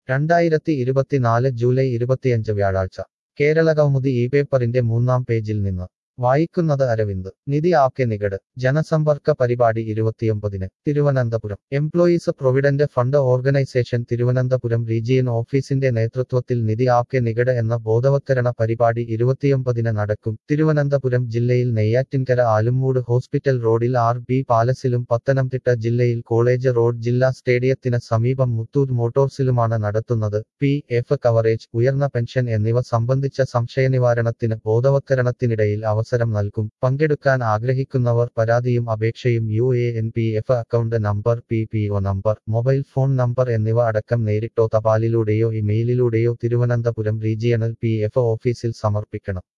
രണ്ടായിരത്തി ഇരുപത്തിനാല് ജൂലൈ ഇരുപത്തിയഞ്ച് വ്യാഴാഴ്ച കേരള കൗമുദി ഈ പേപ്പറിന്റെ മൂന്നാം പേജിൽ നിന്ന് വായിക്കുന്നത് അരവിന്ദ് നിധി ആപ്കെ നികട് ജനസമ്പർക്ക പരിപാടി ഇരുപത്തിയൊമ്പതിന് Thiruvananthapuram employees provident fund organisation Thiruvananthapuram region ഓഫീസിന്റെ നേതൃത്വത്തിൽ നിധി ആപ്കെ നികട് എന്ന ബോധവത്കരണ പരിപാടി ഇരുപത്തിയൊമ്പതിന് നടക്കും തിരുവനന്തപുരം ജില്ലയിൽ നെയ്യാറ്റിൻകര ആലുമൂട് ഹോസ്പിറ്റൽ റോഡിൽ ആർ ബി പാലസിലും പത്തനംതിട്ട ജില്ലയിൽ കോളേജ് റോഡ് ജില്ലാ സ്റ്റേഡിയത്തിന് സമീപം മുത്തൂർ മോട്ടോഴ്സിലുമാണ് നടത്തുന്നത് പി എഫ് കവറേജ് ഉയർന്ന പെൻഷൻ എന്നിവ സംബന്ധിച്ച സംശയനിവാരണത്തിന് ബോധവത്കരണത്തിനിടയിൽ അവസരം നൽകും പങ്കെടുക്കാൻ ആഗ്രഹിക്കുന്നവർ പരാതിയും അപേക്ഷയും U A N P F account number P P O number mobile phone number എന്നിവ അടക്കം നേരിട്ടോ തപാലിലൂടെയോ ഇമെയിലിലൂടെയോ തിരുവനന്തപുരം റീജിയണൽ പി എഫ് ഓഫീസിൽ സമർപ്പിക്കണം